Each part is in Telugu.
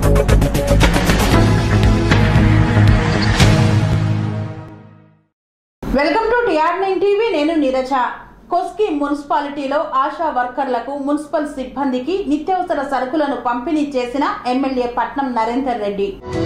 welcome to TR nine TV నేను నీరజ కొస్కి మున్సిపాలిటీలో ఆశా వర్కర్లకు మున్సిపల్ సిబ్బందికి నిత్యావసర సరుకులను పంపిణీ చేసిన ఎమ్మెల్యే పట్నం నరేందర్ రెడ్డి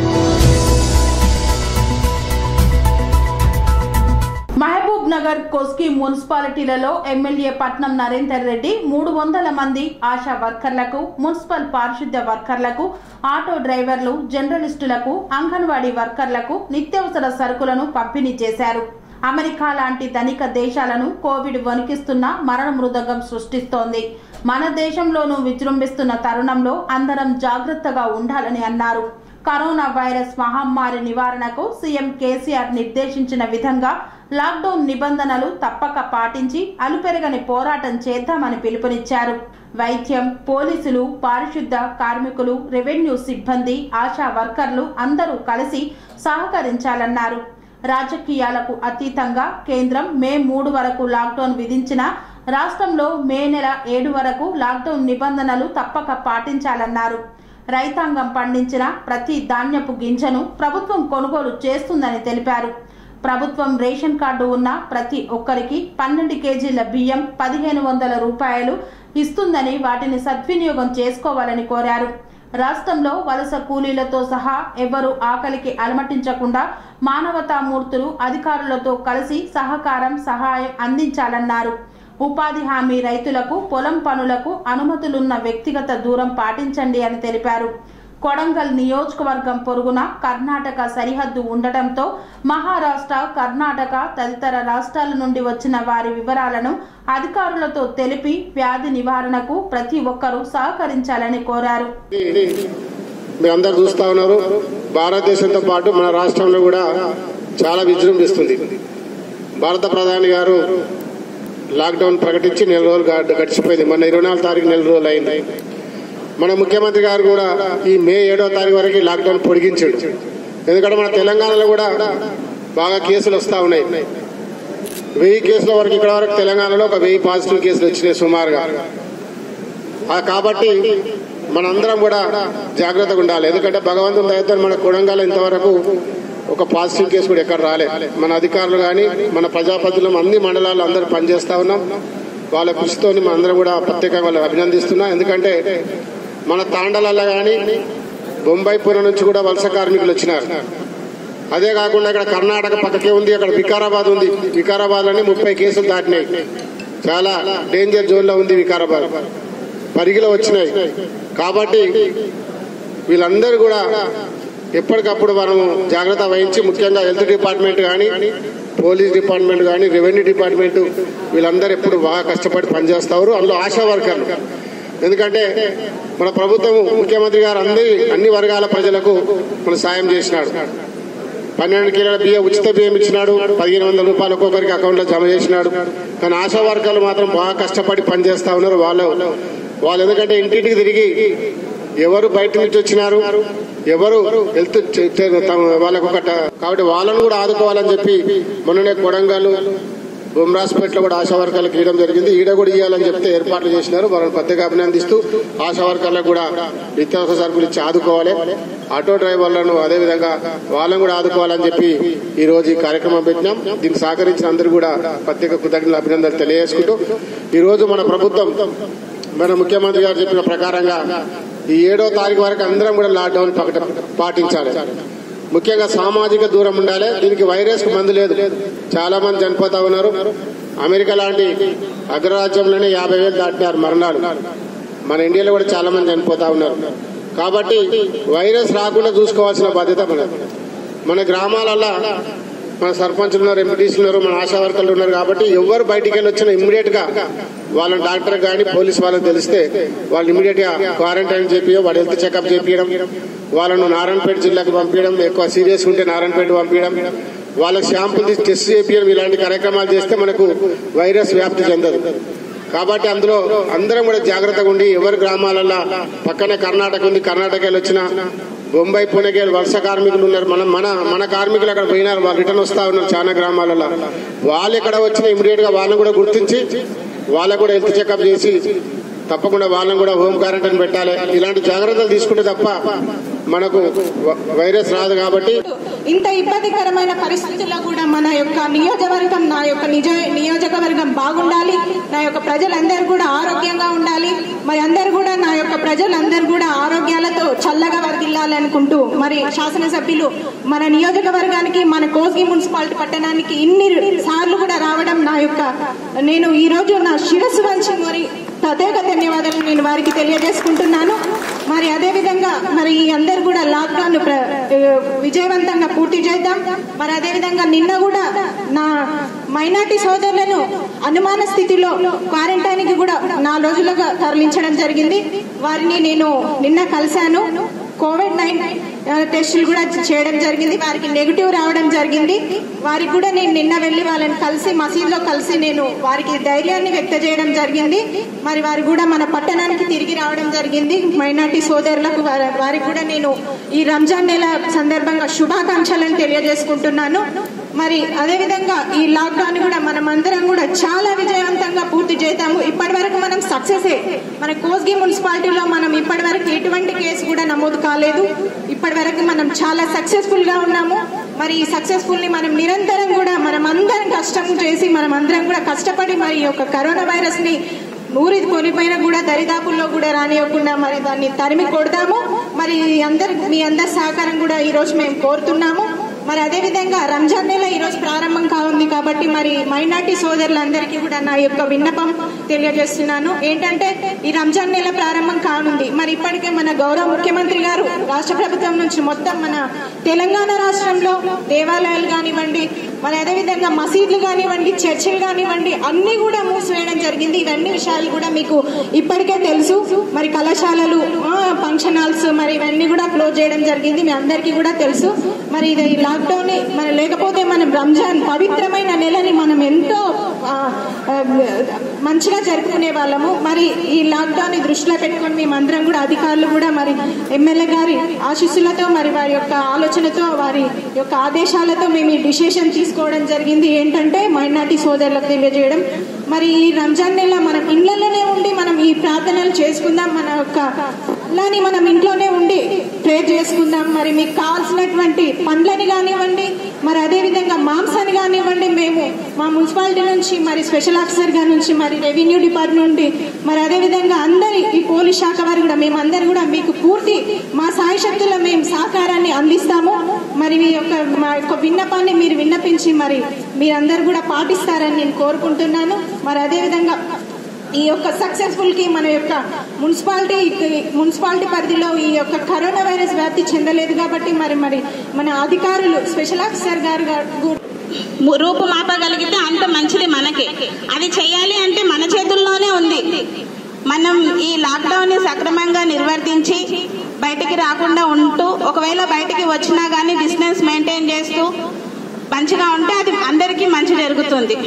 మహబూబ్ నగర్ కొస్కి మున్సిపాలిటీలలో ఎమ్మెల్యే పట్నం నరేందర్ రెడ్డి మూడు వందల మంది ఆశా వర్కర్లకు మున్సిపల్ పారిశుద్ధ్య వర్కర్లకు ఆటో డ్రైవర్లు జర్నలిస్టులకు అంగన్వాడీ వర్కర్లకు నిత్యావసర సరుకులను పంపిణీ చేశారు అమెరికా లాంటి ధనిక దేశాలను కోవిడ్ వణికిస్తున్న మరణ మృదంగం సృష్టిస్తోంది మన దేశంలోనూ విజృంభిస్తున్న తరుణంలో అందరం జాగ్రత్తగా ఉండాలని అన్నారు కరోనా వైరస్ మహమ్మారి నివారణకు సీఎం కేసీఆర్ నిర్దేశించిన విధంగా లాక్డౌన్ నిబంధనలు తప్పక పాటించి అలుపెరగని పోరాటం చేద్దామని పిలుపునిచ్చారు వైద్యం పోలీసులు పారిశుద్ధ కార్మికులు రెవెన్యూ సిబ్బంది ఆశా వర్కర్లు అందరూ కలిసి సహకరించాలన్నారు రాజకీయాలకు అతీతంగా కేంద్రం మే మూడు వరకు లాక్డౌన్ విధించిన రాష్ట్రంలో మే నెల ఏడు వరకు లాక్డౌన్ నిబంధనలు తప్పక పాటించాలన్నారు రైతాంగం పండించిన ప్రతి ధాన్యపు గింజను ప్రభుత్వం కొనుగోలు చేస్తుందని తెలిపారు ప్రభుత్వం రేషన్ కార్డు ఉన్న ప్రతి ఒక్కరికి పన్నెండు కేజీల బియ్యం పదిహేను వందల రూపాయలు ఇస్తుందని వాటిని సద్వినియోగం చేసుకోవాలని కోరారు రాష్ట్రంలో వలస కూలీలతో సహా ఎవరు ఆకలికి అలమటించకుండా మానవతామూర్తులు అధికారులతో కలిసి సహకారం సహాయం అందించాలన్నారు ఉపాధి హామీ రైతులకు పొలం పనులకు అనుమతులున్న వ్యక్తిగత దూరం పాటించండి అని తెలిపారు కొడంగల్ నియోజకవర్గం పొరుగున కర్ణాటక సరిహద్దు ఉండటంతో మహారాష్ట్ర కర్ణాటక తదితర రాష్ట్రాల నుండి వచ్చిన వారి వివరాలను అధికారులతో తెలిపి వ్యాధి నివారణకు ప్రతి ఒక్కరూ సహకరించాలని కోరారు మీరు అందరు చూస్తా ఉన్నారు భారతదేశంతో పాటు మన రాష్ట్రంలో కూడా చాలా విజృంభిస్తుంది భారత ప్రధాని గారు లాక్డౌన్ ప్రకటించి నెల రోజులు గా- గడిచిపోయింది మొన్న ఇరవై నాలుగు తారీఖు నెల రోజులు అయింది మన ముఖ్యమంత్రి గారు కూడా ఈ మే ఏడో తారీఖు వరకు లాక్డౌన్ పొడిగించాడు ఎందుకంటే మన తెలంగాణలో కూడా బాగా కేసులు వస్తూ ఉన్నాయి వెయ్యి కేసుల వరకు ఇక్కడ వరకు తెలంగాణలో ఒక వెయ్యి పాజిటివ్ కేసులు వచ్చినాయి సుమారుగా ఆ కాబట్టి మనందరం కూడా జాగ్రత్తగా ఉండాలి ఎందుకంటే భగవంతుని దయతో మన కొడంగల్ ఇంతవరకు ఒక పాజిటివ్ కేసు కూడా ఎక్కడ రాలే మన అధికారులు కానీ మన ప్రజాప్రతినిధులు అన్ని మండలాల్లో అందరూ పనిచేస్తా ఉన్నాం వాళ్ళ కృషితో మనందరం కూడా ప్రత్యేకంగా వాళ్ళని అభినందిస్తున్నా ఎందుకంటే మన తాండలలో కానీ బొంబాయి పూర్ణ నుంచి కూడా వలస కార్మికులు వచ్చినారు అదే కాకుండా ఇక్కడ కర్ణాటక పక్కకే ఉంది అక్కడ వికారాబాద్ ఉంది వికారాబాద్ లోనే ముప్పై కేసులు దాటినాయి చాలా డేంజర్ జోన్ లో ఉంది వికారాబాద్ పరిగిలో వచ్చినాయి కాబట్టి వీళ్ళందరూ కూడా ఎప్పటికప్పుడు మనం జాగ్రత్త వహించి ముఖ్యంగా హెల్త్ డిపార్ట్మెంట్ కానీ పోలీస్ డిపార్ట్మెంట్ కానీ రెవెన్యూ డిపార్ట్మెంట్ వీళ్ళందరూ ఎప్పుడు బాగా కష్టపడి పనిచేస్తారు అందులో ఆశా వర్కర్లు ఎందుకంటే మన ప్రభుత్వం ముఖ్యమంత్రి గారు అందరి అన్ని వర్గాల ప్రజలకు మన సాయం చేసినాడు పన్నెండు కిలోల బియ్యం ఉచిత బియ్యం ఇచ్చినాడు పదిహేను వందల రూపాయలు ఒక్కొక్కరికి అకౌంట్ లో జమ చేసినాడు కానీ ఆశా వర్గాలు మాత్రం బాగా కష్టపడి పనిచేస్తా ఉన్నారు వాళ్ళు వాళ్ళు ఎందుకంటే ఇంటింటికి తిరిగి ఎవరు బయట నుంచి వచ్చినారు ఎవరు హెల్త్ చే- చే- తమ- వాళ్ళకు ఒక ట- కాబట్టి వాళ్ళను కూడా ఆదుకోవాలని చెప్పి మొన్ననే కొడంగల్ బొమ్రాస్పేటలో కూడా ఆశా వర్గాలకు ఇవ్వడం జరిగింది ఈడ కూడా ఇవ్వాలని చెప్తే ఏర్పాట్లు చేసినారు వాళ్ళని ప్రత్యేక అభినందిస్తూ ఆశా వర్గాలకు కూడా నిత్యావసర సరుకులు ఇచ్చి ఆదుకోవాలి ఆటో డ్రైవర్లను అదే విధంగా వాళ్ళని కూడా ఆదుకోవాలని చెప్పి ఈ రోజు ఈ కార్యక్రమం పెట్టినాం దీనికి సహకరించిన అందరూ కూడా ప్రత్యేక కృతజ్ఞతలు అభినందనలు తెలియజేసుకుంటూ ఈ రోజు మన ప్రభుత్వం మన ముఖ్యమంత్రి గారు చెప్పిన ప్రకారంగా ఈ ఏడో తారీఖు వరకు అందరం కూడా లాక్డౌన్ ప్రకట పాటించాలి ముఖ్యంగా సామాజిక దూరం ఉండాలి దీనికి వైరస్ కు మందు లేదు చాలా మంది చనిపోతా ఉన్నారు అమెరికా లాంటి అగ్రరాజ్యంలోనే యాభై వేలు దాటినారు మరణాలు మన ఇండియాలో కూడా చాలా మంది చనిపోతా ఉన్నారు కాబట్టి వైరస్ రాకుండా చూసుకోవాల్సిన బాధ్యత మనది మన గ్రామాలల్లో మన సర్పంచ్లు ఉన్నారు ఎంపీటీసీలు ఉన్నారు మన ఆశా వర్కర్లు ఉన్నారు కాబట్టి ఎవరు బయటికి వెళ్ళి వచ్చినా ఇమ్మీడియట్ గా వాళ్ళ డాక్టర్ కానీ పోలీస్ వాళ్ళకి తెలిస్తే వాళ్ళు ఇమ్మీడియట్ గా క్వారంటైన్ చేపియో వాడు హెల్త్ చెకప్ చేపించడం వాళ్ళను నారాయణపేట జిల్లాకు పంపించడం ఎక్కువ సీరియస్ ఉంటే నారాయణపేట పంపించడం వాళ్ళకి శాంపుల్ తీసి టెస్ట్ చేపించడం ఇలాంటి కార్యక్రమాలు చేస్తే మనకు వైరస్ వ్యాప్తి చెందదు కాబట్టి అందులో అందరం కూడా జాగ్రత్తగా ఉండి ఎవరి గ్రామాలలో పక్కనే కర్ణాటక ఉంది కర్ణాటక వెళ్ళి వచ్చిన బొంబాయి పూణేకి వెళ్ళి వలస కార్మికులు ఉన్నారు మన మన మన కార్మికులు అక్కడ పోయినారు వాళ్ళు రిటర్న్ వస్తా ఉన్నారు చాలా గ్రామాలలో వాళ్ళు ఇక్కడ వచ్చిన ఇమీడియట్ గా వాళ్ళని కూడా గుర్తించి వాళ్ళకు కూడా హెల్త్ చెకప్ చేసి తప్పకుండా వాళ్ళని కూడా హోమ్ క్వారంటైన్ పెట్టాలి ఇలాంటి జాగ్రత్తలు తీసుకుంటే తప్ప మనకు వ- వైరస్ రాదు కాబట్టి ఇంత ఇబ్బందికరమైన పరిస్థితుల్లో కూడా మన యొక్క నియోజకవర్గం నా యొక్క నిజ నియోజకవర్గం బాగుండాలి నా యొక్క ప్రజలందరూ కూడా ఆరోగ్యంగా ఉండాలి మరి అందరూ కూడా నా యొక్క ప్రజలందరూ కూడా ఆరోగ్యాలతో చల్లగా వర్దిల్లాలనుకుంటూ మరి శాసనసభ్యులు మన నియోజకవర్గానికి మన కోస్గి మున్సిపాలిటీ పట్టణానికి ఇన్ని సార్లు కూడా రావడం నా యొక్క నేను ఈ రోజు నా శిరస్సు వంచి మరి ప్రత్యేక ధన్యవాదాలు నేను వారికి తెలియజేసుకుంటున్నాను మరి అదే విధంగా మరి ఈ అందరు కూడా లాక్డౌన్ ప్ర- విజయవంతంగా పూర్తి చేద్దాం మరి అదే విధంగా నిన్న కూడా నా మైనార్టీ సోదరులను అనుమాన స్థితిలో క్వారంటైన్ కి కూడా నాలుగు రోజులుగా తరలించడం జరిగింది వారిని నేను నిన్న కలిశాను కోవిడ్ నైన్ టెస్టులు కూడా చేయడం జరిగింది వారికి నెగిటివ్ రావడం జరిగింది వారికి కూడా నేను నిన్న వెళ్ళి వాళ్ళని కలిసి మసీదులో కలిసి నేను వారికి ధైర్యాన్ని వ్యక్త చేయడం జరిగింది మరి వారు కూడా మన పట్టణానికి తిరిగి రావడం జరిగింది మైనార్టీ సోదరులకు వారి- వారికి కూడా నేను ఈ రంజాన్ నెల సందర్భంగా శుభాకాంక్షలను తెలియజేసుకుంటున్నాను మరి అదే విధంగా ఈ లాక్డౌన్ కూడా మనం అందరం కూడా చాలా విజయవంతంగా పూర్తి చేద్దాము ఇప్పటి వరకు మనం సక్సెస్ మన కోస్గి మున్సిపాలిటీలో మనం ఇప్పటి వరకు ఎటువంటి కేసు కూడా నమోదు కాలేదు ఇప్పటి వరకు మనం చాలా సక్సెస్ఫుల్ గా ఉన్నాము మరి ఈ సక్సెస్ఫుల్ ని మనం నిరంతరం కూడా మనం అందరం కష్టం చేసి మనం అందరం కూడా కష్టపడి మరి ఈ యొక్క కరోనా వైరస్ ని ఊరి కొనిపోయినా కూడా దరిదాపుల్లో కూడా రానివ్వకుండా మరి దాన్ని తరిమి కొడదాము మరి అందరి మీ అందరి సహకారం కూడా ఈ రోజు మేము కోరుతున్నాము మరి అదే విధంగా రంజాన్ నెల ఈ రోజు ప్రారంభం కానుంది కాబట్టి మరి మైనార్టీ సోదరులందరికీ కూడా నా యొక్క విన్నపం తెలియజేస్తున్నాను ఏంటంటే ఈ రంజాన్ నెల ప్రారంభం కానుంది మరి ఇప్పటికే మన గౌరవ ముఖ్యమంత్రి గారు రాష్ట్ర ప్రభుత్వం నుంచి మొత్తం మన తెలంగాణ రాష్ట్రంలో దేవాలయాలు కానివ్వండి మరి అదే విధంగా మసీదులు కానివ్వండి చర్చిలు కానివ్వండి అన్ని కూడా మూసివేయడం జరిగింది ఇవన్నీ విషయాలు కూడా మీకు ఇప్పటికే తెలుసు మరి కళాశాలలు ఫంక్షన్ హాల్స్ మరి ఇవన్నీ కూడా క్లోజ్ చేయడం జరిగింది మీ అందరికీ కూడా తెలుసు మరి ఇది లాక్డౌన్ మరి లేకపోతే మనం రంజాన్ పవిత్రమైన నెలని మనం ఎంతో ఆ, ఆ, మంచిగా జరుపుకునే వాళ్ళము మరి ఈ లాక్డౌన్ ని దృష్టిలో పెట్టుకొని మేమందరం కూడా అధికారులు కూడా మరి ఎమ్మెల్యే గారి ఆశీస్సులతో మరి వారి యొక్క ఆలోచనతో వారి యొక్క ఆదేశాలతో మేము ఈ డిసిషన్ తీసుకోవడం జరిగింది ఏంటంటే మైనార్టీ సోదరులకు తెలియజేయడం మరి ఈ రంజాన్ నెల మనం ఇళ్లలోనే ఉండి మనం ఈ ప్రార్థనలు చేసుకుందాం మన యొక్క అల్లాని మనం ఇంట్లోనే ఉండి ప్రే చేసుకుందాం మరి మీకు కావాల్సినటువంటి పండ్లని కానివ్వండి మరి అదే విధంగా మాంసాన్ని కానివ్వండి మేము మా మున్సిపాలిటీ నుంచి మరి స్పెషల్ ఆఫీసర్ గారి నుంచి మరి రెవెన్యూ డిపార్ట్మెంట్ నుండి మరి అదే విధంగా అందరి ఈ పోలీస్ శాఖ వారు కూడా మేమందరూ కూడా మీకు పూర్తి మా సాయి శక్తుల్లో మేము సహకారాన్ని అందిస్తాము మరి మీ యొక్క మా యొక్క విన్నపాన్ని మీరు విన్నపించి మరి మీరందరూ కూడా పాటిస్తారని నేను కోరుకుంటున్నాను మరి అదే విధంగా ఈ యొక్క సక్సెస్ఫుల్ కి మన యొక్క మున్సిపాలిటీ మున్సిపాలిటీ పరిధిలో ఈ యొక్క కరోనా వైరస్ వ్యాప్తి చెందలేదు కాబట్టి మరి మరి మన అధికారులు స్పెషల్ ఆఫీసర్ గారు గా- రూపుమాపగలిగితే అంత మంచిది మనకి అది చేయాలి అంటే మన చేతుల్లోనే ఉంది మనం ఈ లాక్డౌన్ ని సక్రమంగా నిర్వర్తించి బయటికి రాకుండా ఉంటూ ఒకవేళ బయటికి వచ్చినా కానీ డిస్టెన్స్ మెయింటైన్ చేస్తూ మంచిగా ఉంటే అది అందరికీ మంచి జరుగుతుంది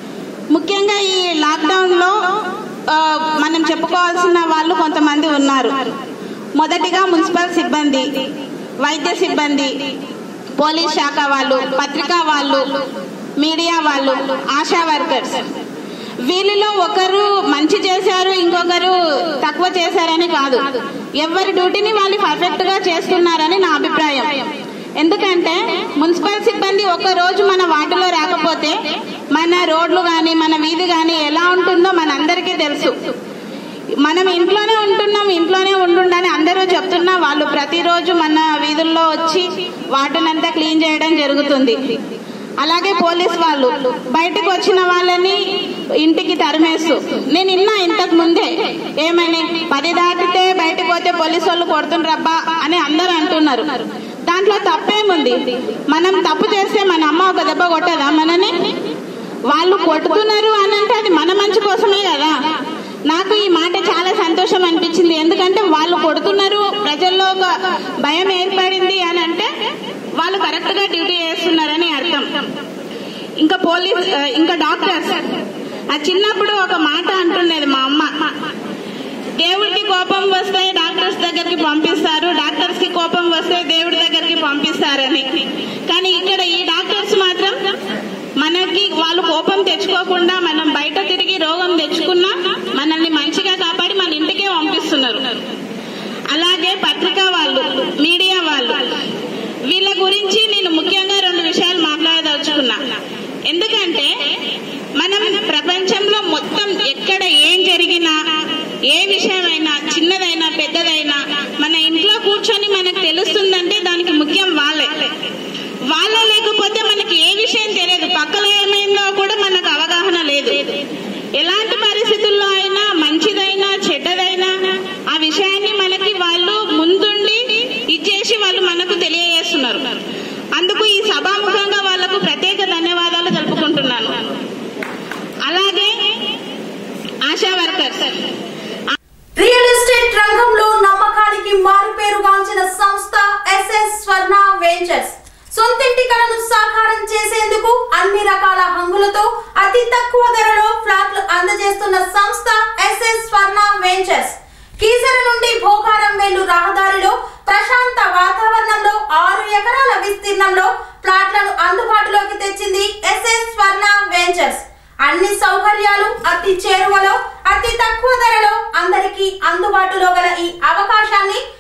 ముఖ్యంగా ఈ లాక్డౌన్ లో ఆ, మనం చెప్పుకోవాల్సిన వాళ్ళు కొంతమంది ఉన్నారు మొదటిగా మున్సిపల్ సిబ్బంది వైద్య సిబ్బంది పోలీస్ శాఖ వాళ్ళు పత్రికా వాళ్ళు మీడియా వాళ్ళు ఆశా వర్కర్స్ వీళ్ళలో ఒకరు మంచి చేశారు ఇంకొకరు తక్కువ చేశారని కాదు ఎవరి డ్యూటీని వాళ్ళు పర్ఫెక్ట్ గా చేస్తున్నారని నా అభిప్రాయం ఎందుకంటే మున్సిపల్ సిబ్బంది ఒక రోజు మన వార్డులో రాకపోతే మన రోడ్లు గాని మన వీధి గాని ఎలా ఉంటుందో మనందరికీ తెలుసు మనం ఇంట్లోనే ఉంటున్నాం ఇంట్లోనే ఉండుండని అందరూ చెప్తున్నా వాళ్ళు ప్రతిరోజు మన వీధుల్లో వచ్చి వాటినంతా క్లీన్ చేయడం జరుగుతుంది అలాగే పోలీస్ వాళ్ళు బయటకు వచ్చిన వాళ్ళని ఇంటికి తరిమేస్తూ నేను ఇన్నా ఇంతకు ముందే ఏమని పది దాటితే బయటకు పోతే పోలీసు వాళ్ళు కొడుతుండ్రబ్బా అని అందరూ అంటున్నారు దాంట్లో తప్పేముంది మనం తప్పు చేస్తే మన అమ్మ ఒక దెబ్బ కొట్టదా మనని వాళ్ళు కొట్టుతున్నారు అని అంటే అది మన మంచి కోసమే కదా నాకు ఈ మాట చాలా సంతోషం అనిపించింది ఎందుకంటే వాళ్ళు కొడుతున్నారు ప్రజల్లో ఒక భయం ఏర్పడింది అని అంటే వాళ్ళు కరెక్ట్ గా డ్యూటీ చేస్తున్నారని అర్థం ఇంకా పోలీస్ ఆ, ఇంకా డాక్టర్స్ ఆ చిన్నప్పుడు ఒక మాట అంటుండేది మా అమ్మ దేవుడికి కోపం వస్తే డాక్టర్స్ దగ్గరికి పంపిస్తారు డాక్టర్స్ కి కోపం వస్తే దేవుడి దగ్గరికి పంపిస్తారని కానీ ఇక్కడ ఈ డాక్టర్స్ మాత్రం మనకి వాళ్ళు కోపం తెచ్చుకోకుండా మనం బయట తిరిగి రోగం తెచ్చుకున్నా మనల్ని మంచిగా కాపాడి మన మనకు తెలుస్తుందంటే దానికి ముఖ్యం వాళ్ళే వాళ్ళే లేకపోతే మనకి ఏ విషయం తెలియదు పక్కలో ఏమైందో కూడా మనకు అవగాహన లేదు ఎలాంటి పరిస్థితుల్లో అయినా మంచిదైనా చెడ్డదైనా ఆ విషయాన్ని మనకి వాళ్ళు ముందుండి ఇచ్చేసి వాళ్ళు మనకు తెలియజేస్తున్నారు అందుకు ఈ సభాముఖంగా వాళ్లకు ప్రత్యేక ధన్యవాదాలు తెలుపుకుంటున్నాను అలాగే ఆశా వర్కర్స్ రియల్ ఎస్టేట్ రంగంలో నమ్మకానికి మారుపేరుగాంచిన సంస్థ ఎస్ఎస్ స్వర్ణ వెంచర్స్ సొంతింటి కలను సాకారం చేసేందుకు అన్ని రకాల హంగులతో అతి తక్కువ ధరలో ఫ్లాట్లు అందజేస్తున్న సంస్థ ఎస్ఎస్ స్వర్ణ వెంచర్స్ కీసర నుండి భోగారం వెళ్ళు రహదారిలో ప్రశాంత వాతావరణంలో ఆరు ఎకరాల విస్తీర్ణంలో ప్లాట్లను అందుబాటులోకి తెచ్చింది ఎస్ఎస్ స్వర్ణ వెంచర్స్ అన్ని సౌకర్యాలు అతి చేరువలో అతి తక్కువ ధరలో అందరికీ అందుబాటులో గల ఈ అవకాశాన్ని